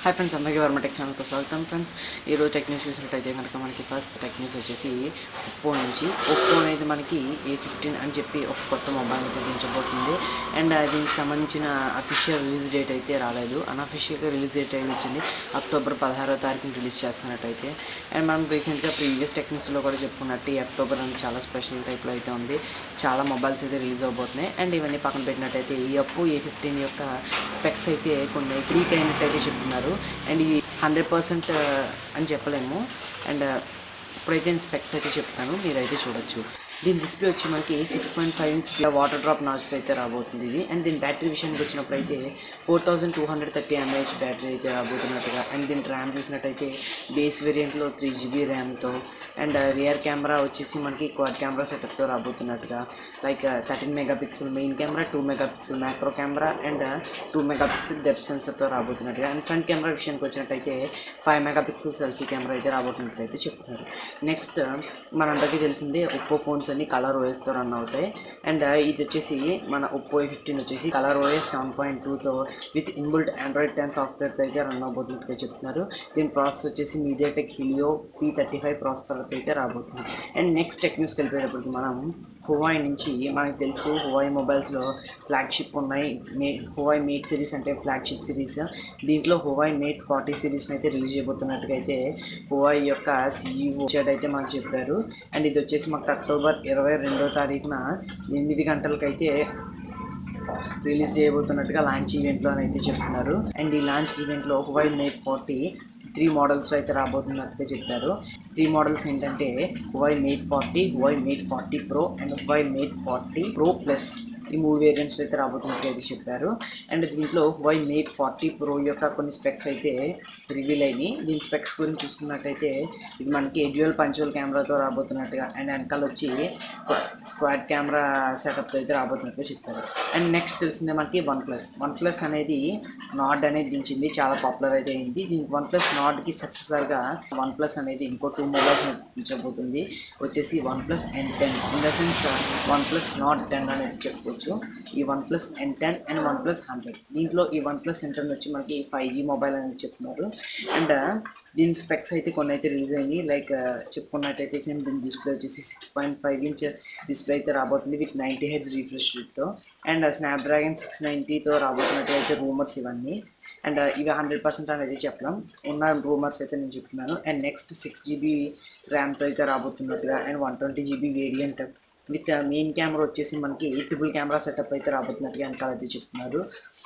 hi friends అందరికీ Varma tech ఛానల్కి స్వాగతం ఫ్రెండ్స్ ఈరోజు టెక్ న్యూస్ చూసినట్టయితే కనుక మనకి ఫస్ట్ టెక్ న్యూస్ వచ్చేసి ఒప్పో నుంచి ఒప్పో అనేది మనకి ఏ ఫిఫ్టీన్ అని చెప్పి ఒక కొత్త మొబైల్ అయితే దించబోతుంది అండ్ దీనికి సంబంధించిన అఫీషియల్ రిలీజ్ డేట్ అయితే రాలేదు అన్అఫీషియల్గా రిలీజ్ డేట్ అయితే వచ్చింది అక్టోబర్ పదహారో తారీఖున రిలీజ్ చేస్తున్నట్టయితే అండ్ మనం రీసెంట్గా ప్రీవియస్ టెక్ న్యూస్లో కూడా చెప్పుకున్నట్టు ఈ అక్టోబర్ అని చాలా స్పెషల్ టైప్లో అయితే ఉంది చాలా మొబైల్స్ అయితే రిలీజ్ అవబోతున్నాయి అండ్ ఇవన్నీ పక్కన పెట్టినట్టయితే ఈ అప్పు ఏ ఫిఫ్టీన్ యొక్క స్పెక్స్ అయితే కొన్ని లీక్ అయినట్టయితే చెప్తున్నారు అండ్ ఇది హండ్రెడ్ పర్సెంట్ అని చెప్పలేము అండ్ ఇప్పుడైతే నేను స్పెక్స్ అయితే చెప్తాను మీరైతే చూడొచ్చు దీని డిస్ప్లే వచ్చి మనకి six point five inch water drop notch అయితే రాబోతుంది ఇది అండ్ దీని బ్యాటరీ విషయానికి వచ్చినప్పుడు అయితే four thousand two hundred thirty mAh battery అయితే రాబోతున్నట్టుగా అండ్ దీని ర్యామ్ చూసినట్టయితే బేస్ వేరియంట్లో త్రీ జీబీ ర్యామ్తో అండ్ రియర్ కెమెరా వచ్చేసి మనకి క్వాడ్ కెమెరా సెటప్తో రాబోతున్నట్టుగా like thirteen mega pixel main camera two mega pixel macro camera and two mega pixel depth సెన్సర్తో రాబోతున్నట్టుగా అండ్ ఫ్రంట్ కెమెరా విషయానికి వచ్చినట్టయితే five mega pixel selfie camera అయితే రాబోతున్నట్టు అయితే చెప్తున్నారు నెక్స్ట్ మనందరికీ తెలిసిందే ఒప్పో ఫోన్స్ అన్ని కలర్ ఓఎస్తో రన్ అవుతాయి అండ్ ఇది వచ్చేసి మన ఒప్పో ఫిఫ్టీన్ వచ్చేసి కలర్ ఓఎస్ సెవెన్ పాయింట్ టూతో విత్ ఇన్బుల్ట్ ఆండ్రాయిడ్ టెన్ సాఫ్ట్వేర్తో అయితే రన్ అవబోతున్నట్టుగా చెప్తున్నారు దీని ప్రాసెస్ వచ్చేసి MediaTek Helio P thirty five ప్రాసెసర్తో అయితే రాబోతుంది అండ్ నెక్స్ట్ టెక్ న్యూస్కి వెళ్ళిపోయేటప్పటికి మనం హువాయి నుంచి మనకి తెలుసు హువాయి మొబైల్స్లో ఫ్లాగ్షిప్ ఉన్నాయి మే హువాయి మేట్ సిరీస్ అంటే ఫ్లాగ్షిప్ సిరీస్ దీంట్లో హువాయి మేట్ ఫార్టీ సిరీస్ని అయితే రిలీజ్ చేయబోతున్నట్టుగా అయితే హువాయి యొక్క సీఈఓ అయితే మనకు చెప్పారు అండ్ ఇది వచ్చేసి మాకు అక్టోబర్ ఇరవై రెండో తారీఖున ఎనిమిది గంటలకైతే రిలీజ్ చేయబోతున్నట్టుగా లాంచ్ ఈవెంట్లో అని అయితే చెప్తున్నారు అండ్ ఈ లాంచ్ ఈవెంట్లో హువై మేట్ ఫార్టీ త్రీ మోడల్స్లో అయితే రాబోతున్నట్టుగా చెప్పారు త్రీ మోడల్స్ ఏంటంటే Huawei Mate forty Huawei Mate forty pro and Huawei Mate forty pro plus ఈ మూడు వేరియంట్స్ అయితే రాబోతున్నట్టు అయితే చెప్పారు అండ్ దీంట్లో హువై మేట్ ఫార్టీ ప్రో యొక్క కొన్ని స్పెక్స్ అయితే రివీల్ అయినాయి దీని స్పెక్స్ గురించి చూసుకున్నట్టయితే ఇది మనకి డ్యూయల్ పంచువల్ కెమెరాతో రాబోతున్నట్టుగా అండ్ వెనకాల వచ్చి స్క్వాడ్ కెమెరా సెటప్ అయితే రాబోతున్నట్టుగా చెప్పారు అండ్ నెక్స్ట్ తెలిసిందే మనకి వన్ ప్లస్ వన్ ప్లస్ అనేది నాడ్ అనేది దించింది చాలా పాపులర్ అయితే అయింది దీనికి వన్ ప్లస్ నాడ్కి సక్సెసర్గా వన్ ప్లస్ అనేది ఇంకో టూ మొబైల్స్ దించబోతుంది వచ్చేసి OnePlus N ten in the sense OnePlus Nord ten అనేది చెప్పుకోవచ్చు ఈ OnePlus N ten and OnePlus hundred దీంట్లో ఈ వన్ ప్లస్ ఎన్ టెన్ వచ్చి మనకి ఫైవ్ జీ మొబైల్ అనేది చెప్తున్నారు అండ్ దీని స్పెక్స్ అయితే కొన్ని అయితే రిలీజ్ అయ్యి లైక్ చెప్పుకున్నట్టయితే సేమ్ దీని డిస్ప్లే వచ్చేసి six point five inch display అయితే రాబోతుంది విత్ నైంటీ హెడ్స్ రీఫ్రెష్ రేట్తో అండ్ స్నాప్డ్రాగన్ సిక్స్ నైంటీతో రాబోతున్నట్టు అయితే రూమర్స్ ఇవన్నీ అండ్ ఇవి హండ్రెడ్ పర్సెంట్ అనేది చెప్పలేం ఉన్న రూమర్స్ అయితే నేను చెప్తున్నాను అండ్ నెక్స్ట్ సిక్స్ జీబీ ర్యామ్తో అయితే రాబోతున్నట్టుగా and one twenty GB variant with main camera వచ్చేసి మనకి ట్రిపుల్ కెమెరా సెటప్ అయితే రాబోతున్నట్టుగా వెనకాల అయితే చెప్తున్నారు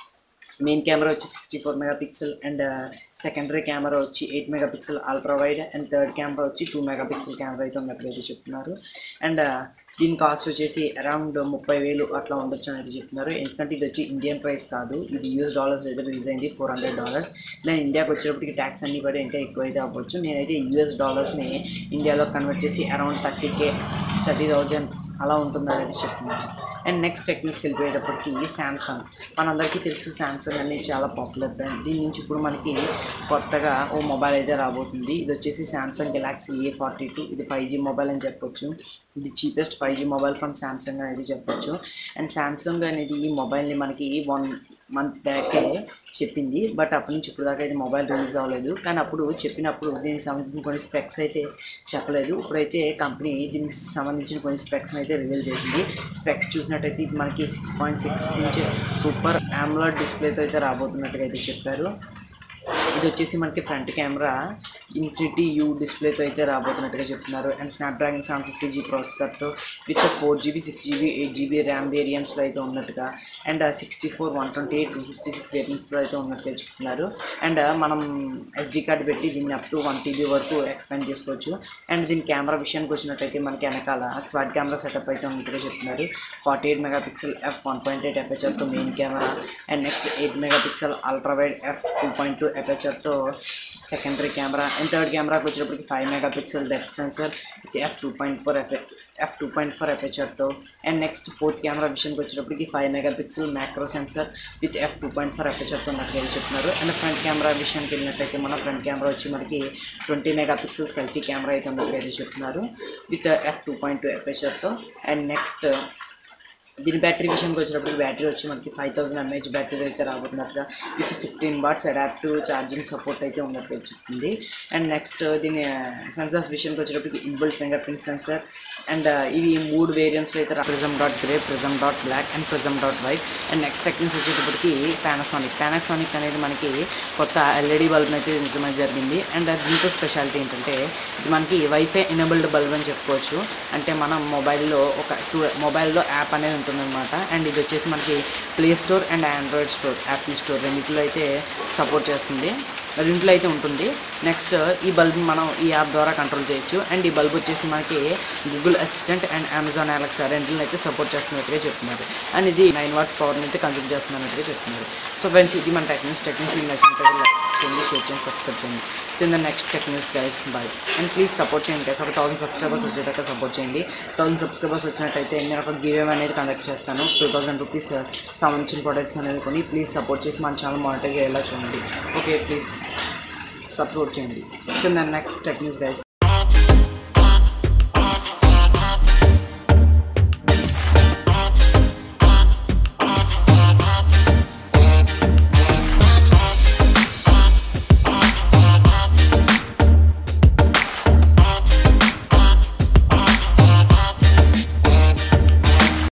మెయిన్ కెమెరా వచ్చి sixty four mega pixel and secondary camera వచ్చి eight mega pixel ultra wide and third camera వచ్చి టూ మెగా పిక్సెల్ కెమెరా అయితే ఉన్నట్లు అయితే చెప్తున్నారు అండ్ దీని కాస్ట్ వచ్చేసి అరౌండ్ ముప్పై వేలు అట్లా ఉండొచ్చు అని అయితే చెప్తున్నారు ఎందుకంటే ఇది వచ్చి ఇండియన్ ప్రైస్ కాదు ఇది యూఎస్ డాలర్స్ అయితే రిలీజ్ అయింది ఫోర్ హండ్రెడ్ డాలర్స్ నేను ఇండియాకి వచ్చేటప్పటికి ట్యాక్స్ అన్ని కూడా ఇంకా ఎక్కువ అయితే అవ్వచ్చు నేనైతే యూఎస్ డాలర్స్ని ఇండియాలో కన్వర్ట్ చేసి around thirty K thirty thousand అలా ఉంటుందని అయితే చెప్తున్నాను అండ్ నెక్స్ట్ టెక్నిక్స్కి వెళ్ళిపోయేటప్పటికి శాంసంగ్ మనందరికీ తెలుసు శాంసంగ్ అనేది చాలా పాపులర్ బ్రాండ్ దీని నుంచి ఇప్పుడు మనకి కొత్తగా ఓ మొబైల్ అయితే రాబోతుంది ఇది వచ్చేసి Samsung Galaxy A forty two ఇది ఫైవ్ జీ మొబైల్ అని చెప్పొచ్చు ఇది cheapest five G mobile from Samsung అనేది చెప్పొచ్చు అండ్ శాంసంగ్ అనేది ఈ మొబైల్ని మనకి వన్ మంత్ బ్యాకే చెప్పింది బట్ అప్పటి నుంచి ఇప్పుడు దాకా అయితే మొబైల్ రిలీజ్ అవ్వలేదు కానీ అప్పుడు చెప్పినప్పుడు దీనికి సంబంధించిన కొన్ని స్పెక్స్ అయితే చెప్పలేదు ఇప్పుడైతే కంపెనీ దీనికి సంబంధించిన కొన్ని స్పెక్స్ అయితే రివీల్ చేసింది స్పెక్స్ చూసినట్టయితే ఇది మనకి six point six inch super AMOLED డిస్ప్లేతో అయితే రాబోతున్నట్టుగా అయితే చెప్పారు ఇది వచ్చేసి మనకి ఫ్రంట్ కెమెరా ఇన్ఫినిటీ యూ డిస్ప్లేతో అయితే రాబోతున్నట్టుగా చెప్తున్నారు and Snapdragon seven fifty G ప్రాసెసర్తో with four GB six GB eight GB RAM వేరియంట్స్లో అయితే ఉన్నట్టుగా and sixty four one twenty eight two fifty six వేరియంట్స్లో అయితే ఉన్నట్టుగా చెప్తున్నారు అండ్ మనం ఎస్డి కార్డ్ పెట్టి దీన్ని అప్ టు వన్ టీబీ వరకు ఎక్స్పాండ్ చేసుకోవచ్చు అండ్ దీని కెమెరా విషయానికి వచ్చినట్టయితే మనకి వెనకాల క్వాడ్ కెమెరా సెటప్ అయితే ఉన్నట్టుగా చెప్తున్నారు forty eight mega pixel F one point eight ఎఫ్హెచ్ఆర్తో main camera and next eight mega pixel ultra wide F two point two ఎఫ్హెచ్ఆర్తో సెకండరీ కెమెరా అండ్ థర్డ్ కెమెరాకి వచ్చేటప్పటికి five mega pixel depth sensor with F two point four F F two point four ఎఫ్హెచ్ఆర్తో and next fourth camera విషయానికి వచ్చేటప్పటికి five mega pixel macro sensor with F two point four ఎఫ్హెచ్ఆర్తో ఉన్నట్టుగా చెప్తున్నారు and front camera విషయానికి వెళ్ళినట్టయితే మన front camera వచ్చి మనకి twenty mega pixel selfie camera అయితే ఉన్నట్టుగా అయితే చెప్తున్నారు with F two point two ఎఫ్హెచ్ఆర్తో అండ్ నెక్స్ట్ దీని బ్యాటరీ విషయానికి వచ్చినప్పుడు బ్యాటరీ వచ్చి మనకి ఫైవ్ థౌసండ్ ఎంఏహెచ్ బ్యాటరీ అయితే రాబోతున్నట్టుగా with fifteen watts adaptive charging support అయితే ఉన్నట్టుగా చెప్తుంది అండ్ నెక్స్ట్ దీని సెన్సార్స్ విషయానికి వచ్చేటప్పటికి inbuilt fingerprint sensor and ఇవి మూడు వేరియంట్స్లో అయితే prism dot grey prism dot black and prism dot white and next technics వచ్చేటప్పటికి పానాసోనిక్ పానాసోనిక్ అనేది మనకి కొత్త ఎల్ఈడి బల్బ్ అయితే ఇంప్లిమెంట్ జరిగింది అండ్ దీంతో స్పెషాలిటీ ఏంటంటే ఇది మనకి వైఫై ఎనేబుల్డ్ బల్బ్ అని చెప్పుకోవచ్చు అంటే మనం మొబైల్లో ఒక టూ మొబైల్లో యాప్ అనేది ఉంటుందన్నమాట అండ్ ఇది వచ్చేసి మనకి play store and Android store Apple store రెండింటిలో అయితే సపోర్ట్ చేస్తుంది రెండింటిలో అయితే ఉంటుంది నెక్స్ట్ ఈ బల్బ్ మనం ఈ యాప్ ద్వారా కంట్రోల్ చేయొచ్చు అండ్ ఈ బల్బ్ వచ్చేసి మనకి Google Assistant and Amazon Alexa రెండింటిని అయితే సపోర్ట్ చేస్తున్నట్టుగా చెప్తున్నారు అండ్ ఇది నైన్ వాట్స్ పవర్ని అయితే కన్సూమ్ చేస్తున్నట్టుగా చెప్తున్నారు సో ఫ్రెండ్స్ ఇది మన టెక్నిక్స్ టెక్నిక్స్ మీకు నచ్చినట్లయితే లైక్ చేయండి షేర్ చేయండి సబ్స్క్రైబ్ చేయండి so in the next technics guys bye and please support చేయండి గైస్ ఒక థౌసండ్ సబ్స్క్రైబర్స్ వచ్చేదాకా సపోర్ట్ చేయండి థౌసండ్ సబ్స్క్రైబర్స్ వచ్చినట్టయితే నేను ఒక గివ్ అనేది కండక్ట్ చేస్తాను టూ థౌసండ్ రూపీస్ సంబంధించిన ప్రొడక్ట్స్ అనేది కొని ప్లీజ్ సపోర్ట్ చేసి మన ఛానల్ మానిటైజ్ అయ్యేలా చూడండి ఓకే ప్లీజ్ సపోర్ట్ చేయండి సో నా నెక్స్ట్ టెక్నిక్స్ గైస్